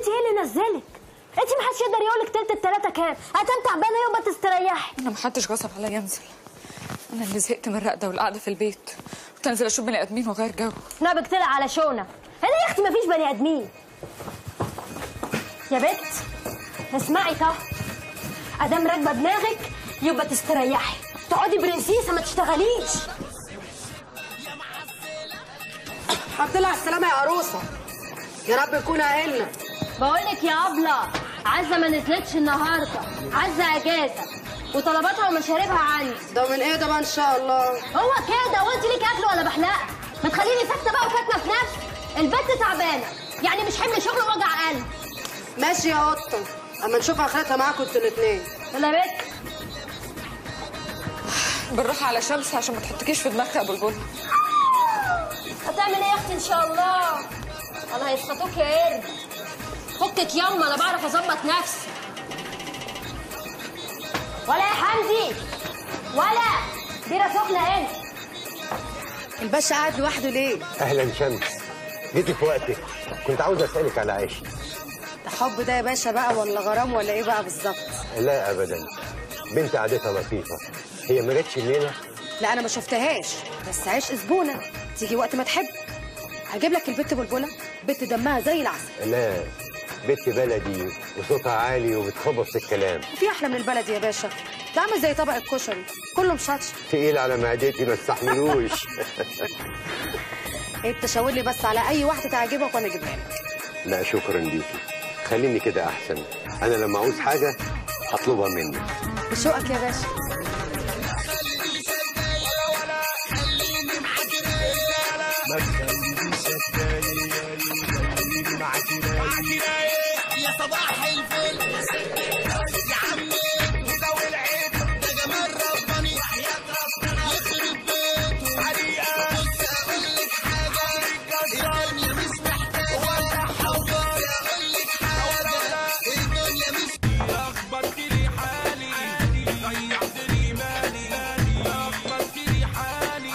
انت ايه اللي نزلك انت ما حدش يقدر يقول لك تلت التلاته كام هتم تعبانه يوم ما تستريحي انا محدش غصب عليا انزل انا اللي زهقت من الرقده والقعده في البيت وتنزل اشوف بني ادمين واغير جو نابك طلع على شونا هنا يا اختي مفيش بني ادمين يا بت اسمعي طه ادام راكبه دماغك يبقى تستريحي تقعدي برنسيسه ما تشتغليش الحمد لله على السلامة يا عروسة يا رب يكون عقلنا بقول لك يا ابله عزه ما نزلتش النهارده عزه اجازه وطلباتها ومشاريبها عندي ده من ايه ده بقى ان شاء الله هو كده وانت ليك اكل ولا بحلقه ما تخليني ساكته بقى وكاتمه في نفسي البت تعبانه يعني مش حمل شغل ووجع قلب ماشي يا قطة اما نشوف اخرتها معاكم انتوا الاتنين ولا بك بالراحه على شمس عشان ما تحطكيش في دماغك يا بلبل هتعمل ايه يا اختي ان شاء الله انا هيسقطوك يا قرد فكك يوم انا بعرف اظبط نفسي ولا يا حمدي ولا بيرة سخنة هنا الباشا قاعد لوحده ليه اهلا شمس جيتي في وقتك كنت عاوز اسالك على عيشي ده حب ده يا باشا بقى ولا غرام ولا ايه بقى بالظبط لا ابدا بنت قعدتها لطيفه هي ما جاتش الليله لا انا ما شفتهاش بس عيش زبونه تيجي وقت ما تحب هجيب لك البت بلبله بنت دمها زي العسل لا بنت بلدي وصوتها عالي وبتخبط في الكلام في احلى من البلد يا باشا ده عامل زي طبق الكشري كله مشطش تقيل على معدتي ما استحملوش انت شاور لي بس على اي واحده تعجبك وانا اجيبها لك لا شكرا ليكي خليني كده احسن انا لما عاوز حاجه هطلبها منك بشوقك يا باشا يا صباح الفل يا عم وذوي العيد ده جمال رباني وحياة ربنا يخرب بيته حريقة بص اقول لك حاجة الدنيا مش محتاجة ولا حوار اقول لك حاجة الدنيا مش لخبطت لي حالي ضيعت لي مالي لخبطت لي حالي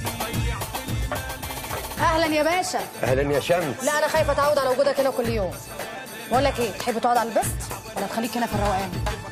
اهلا يا باشا اهلا يا شمس لا انا خايفه اتعود على وجودك هنا كل يوم بقول لك ايه تحب تقعد على البست ولا تخليك هنا في الروقان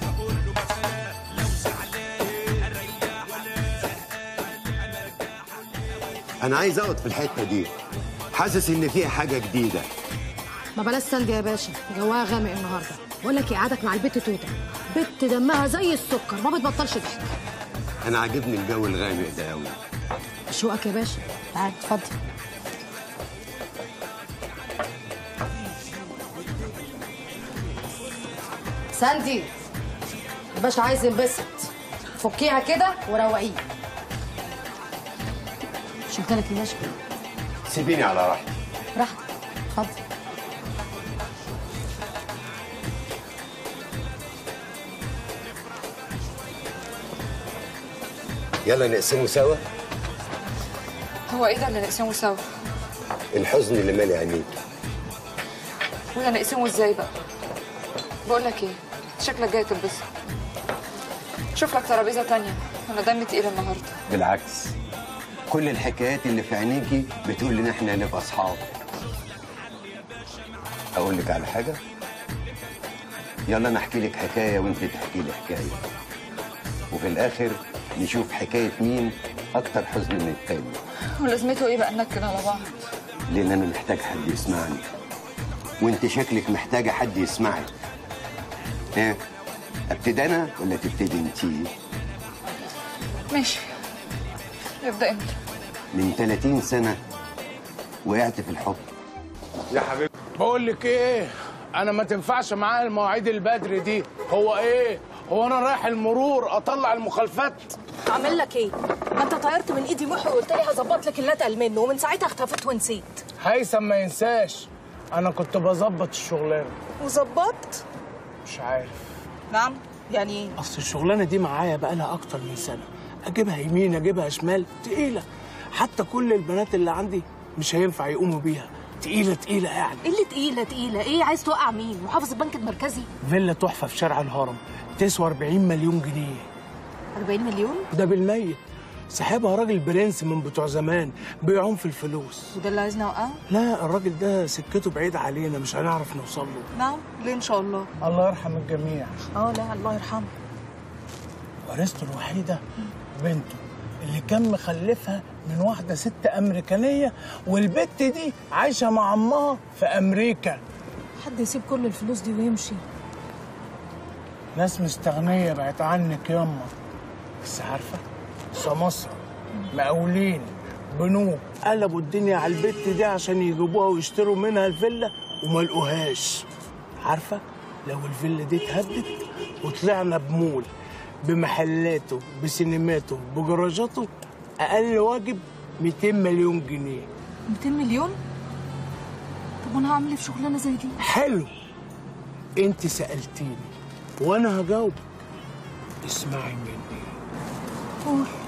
انا عايز اقعد في الحته دي حاسس ان فيها حاجه جديده ما بلاش سند يا باشا جواها غامق النهارده بقول لك ايه قعدك مع البت توته بت دمها زي السكر ما بتبطلش ضحك انا عاجبني الجو الغامق ده قوي شوقك يا باشا تعال اتفضل ساندي الباشا عايز ينبسط فكيها كده وروقيه شلت لك يا باشا سيبيني على راحتي براحتك اتفضل يلا نقسمه سوا هو ايه ده اللي نقسمه سوا الحزن اللي مالي عينيك وده نقسمه ازاي بقى بقول لك ايه شكلك جاي تتبسط شوف لك ترابيزه تانية انا دمي تقيل النهارده بالعكس كل الحكايات اللي في عينيكي بتقول ان احنا نبقى اصحاب اقول لك على حاجه يلا انا احكي لك حكايه وانت تحكي لي حكايه وفي الاخر نشوف حكايه مين اكتر حزن من التاني ولازمته ايه بقى ننكد على بعض لان انا محتاج حد يسمعني وانت شكلك محتاجه حد يسمعك ايه ابتدي انا ولا تبتدي انتي ماشي ابدا انت من 30 سنه وقعت في الحب يا حبيبي بقول لك ايه انا ما تنفعش معايا المواعيد البدري دي هو ايه هو انا رايح المرور اطلع المخالفات اعمل لك ايه؟ ما انت طيرت من ايدي محي وقلت لي هظبط لك اللي اتقل منه ومن ساعتها اختفيت ونسيت هيثم ما ينساش انا كنت بظبط الشغلانه وظبطت؟ مش عارف نعم يعني ايه؟ اصل الشغلانه دي معايا بقالها اكتر من سنه اجيبها يمين اجيبها شمال تقيله حتى كل البنات اللي عندي مش هينفع يقوموا بيها تقيله تقيله يعني ايه اللي تقيله تقيله؟ ايه عايز توقع مين؟ محافظ البنك المركزي؟ فيلا تحفه في شارع الهرم تسوى 40 مليون جنيه 40 مليون؟ ده بالميت صاحبها راجل برنس من بتوع زمان بيعوم في الفلوس وده اللي عايزني اوقعه لا الراجل ده سكته بعيد علينا مش هنعرف نوصل له نعم ليه ان شاء الله الله يرحم الجميع اه لا الله يرحمه ورثته الوحيدة بنته اللي كان مخلفها من واحدة ست أمريكانية والبت دي عايشة مع أمها في أمريكا حد يسيب كل الفلوس دي ويمشي ناس مستغنية بعت عنك ياما بس عارفة سمسرة مقاولين بنوك قلبوا الدنيا على البت دي عشان يجيبوها ويشتروا منها الفيلا وما لقوهاش عارفة لو الفيلا دي اتهدت وطلعنا بمول بمحلاته بسينماته بجراجاته أقل واجب 200 مليون جنيه 200 مليون طب وانا هعمل ايه في شغلانه زي دي حلو انت سألتيني وانا هجاوبك اسمعي مني قول